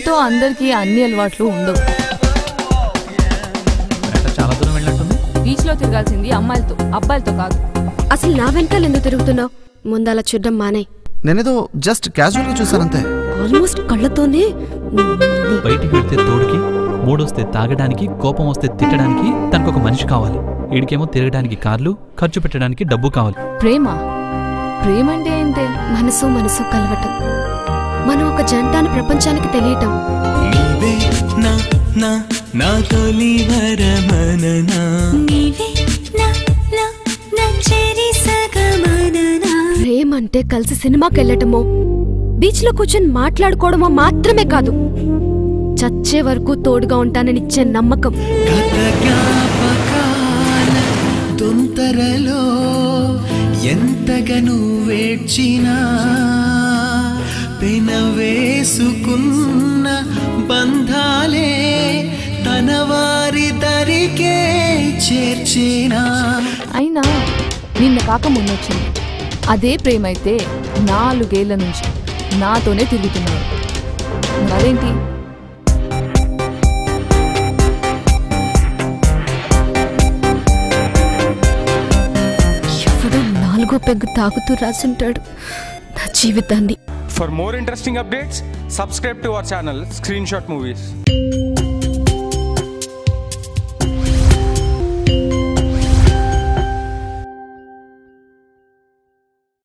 పెళ్ళితో అందరికీ అన్ని అలవాట్లు ఉండవు బేట చాలా దూరం వెళ్ళినట్టుంది బీచ్ లో తిరగాల్సింది అమ్మాయిలతో అబ్బాయిలతో కాదు అసలు నా వెనకాల ఎందుకు తిరుగుతున్నావు ముందు అలా చూడడం మానే నేనేదో జస్ట్ క్యాజువల్ గా చూసానంతే ఆల్మోస్ట్ కళ్ళతోనే నీ- నీ- బయటికి వెళ్తే తోడుకి మూడొస్తే తాగడానికి కోపం వస్తే తిట్టడానికి తనకు ఒక మనిషి కావాలి వీడికేమో తిరగడానికి కార్లు ఖర్చు పెట్టడానికి డబ్బు కావాలి ప్రేమ ప్రేమ అంటే ఏంటే మనసు మనసు కలవటం మనం ఒక జంట అని ప్రపంచానికి తెలియటం నీవే నా నా నా తొలి వరమననా నీవే నా నా నా చెరి సగమననా ప్రేమ అంటే కలిసి సినిమాకి వెళ్ళటమో బీచ్ లో కూర్చొని మాట్లాడుకోవడమో మాత్రమే కాదు చచ్చే వరకు తోడుగా ఉంటానని ఇచ్చే నమ్మకం గత జ్ఞాపకాల తొంతరలో ఎంతగా నువ్వేడ్చినా పెనవేసుకున్న బంధాలే తన వారి దరికే చేర్చినా అయినా నిన్న కాక మొన్నొచ్చింది అదే ప్రేమ అయితే నాలుగేళ్ల నుంచి నాతోనే తిరుగుతున్నాడు మరేంటి ఎవడో నాలుగో పెగ్గు తాగుతూ రాసుంటాడు నా జీవితాన్ని For more interesting updates, subscribe to our channel Screenshot Movies.